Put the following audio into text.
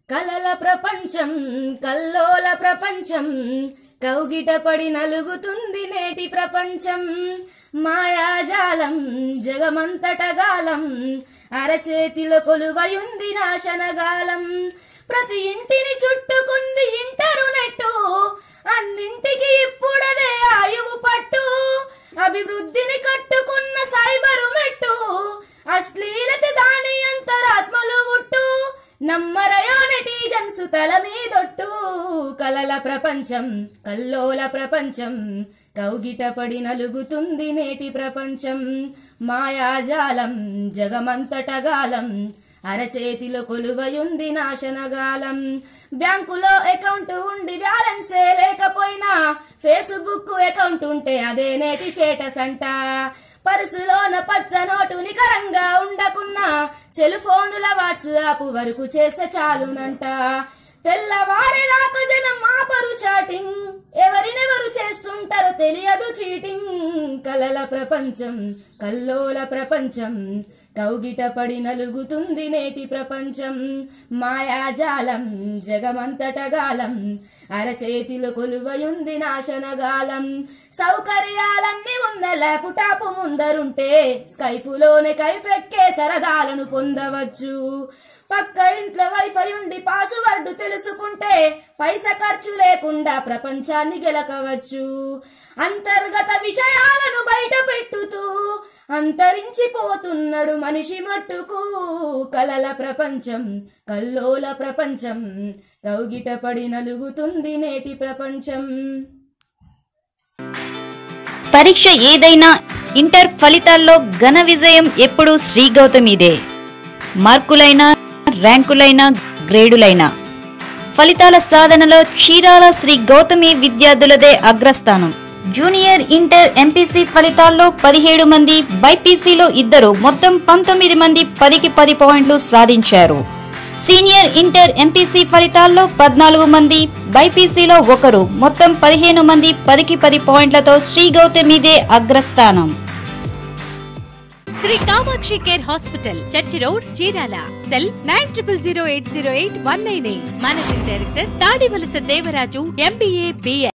కలల ప్రపంచం కల్లోల ప్రపంచం కౌగిట పడి నలుగుతుంది నేటి ప్రపంచం మాయాజాలం జగమంతటగాలం అరచేతిలో కొలువయుంది నాశనగాలం ప్రతి ఇంటిని చుట్టుకుంది ఇంటరునెట్టు అన్నింటికి ఇప్పుడదే ఆయువు పట్టు అభివృద్ధిని కట్టుకున్న సైబరు మెట్టు అశ్లీలత దాని అంతరాత్మలు ఉట్టు నమ్మరయో నెటిజన్స్ తల మీదొట్టు కలల ప్రపంచం కల్లోల ప్రపంచం కౌగిట పడి నలుగుతుంది నేటి ప్రపంచం మాయాజాలం జగమంతటగాలం అరచేతిలో కొలువయుంది నాశనగాలం బ్యాంకులో అకౌంట్ ఉండి బ్యాలెన్సే లేకపోయినా ఫేస్బుక్ అకౌంట్ ఉంటే అదే నేటి స్టేటస్ అంట పరుసులోన పచ్చ నోటు నికరంగా ఉండకున్నా సెల్ ఫోనుల వాట్సాప్ వరకు చేస్తే చాలునంట తెల్లవారేదాకా జనం ఆపరు చాటింగ్ ఎవరినెవరు చేస్తుంటారో తెలియదు చీటింగ్ కలల ప్రపంచం కల్లోల ప్రపంచం కౌగిట పడి నలుగుతుంది నేటి ప్రపంచం మాయాజాలం జగమంతటగాలం అరచేతిలో కొలువయుంది నాశనగాలం సౌకర్యాలన్నీ ఉన్న ల్యాప్టాప్ ముందరుంటే స్కైఫులోనే కైఫెక్కే సరదాలను పొందవచ్చు పక్క ఇంట్లో వైఫై ఉండి పాస్వర్డ్ తెలుసుకుంటే పైస ఖర్చు లేకుండా ప్రపంచాన్ని గెలకవచ్చు అంతర్గత విషయాలను బయట పెట్టుతూ అంతరించిపోతున్నాడు మనిషి మట్టుకు కలల ప్రపంచం కల్లోల ప్రపంచం కౌగిట పడి నలుగుతుంది నేటి ప్రపంచం పరీక్ష ఏదైనా ఇంటర్ ఫలితాల్లో ఘన విజయం ఎప్పుడూ శ్రీ గౌతమిదే మార్కులైనా ర్యాంకులైనా గ్రేడులైనా ఫలితాల సాధనలో చీరాల శ్రీ గౌతమి విద్యార్థులదే అగ్రస్థానం జూనియర్ ఇంటర్ ఎంపీసీ ఫలితాల్లో పదిహేడు మంది బైపీసీలో ఇద్దరు మొత్తం పంతొమ్మిది మంది పదికి పది పాయింట్లు సాధించారు సీనియర్ ఇంటర్ ఎంపీసీ ఫలితాల్లో పద్నాలుగు మంది బైపీసీలో ఒకరు మొత్తం పదిహేను మంది పదికి పది పాయింట్లతో శ్రీ గౌతమిదే అగ్రస్థానం Sri Kamakshi care hospital church road Chirala cell nine triple zero eight zero eight one nine eight managing director Tadivalasa Devaraju MBA BL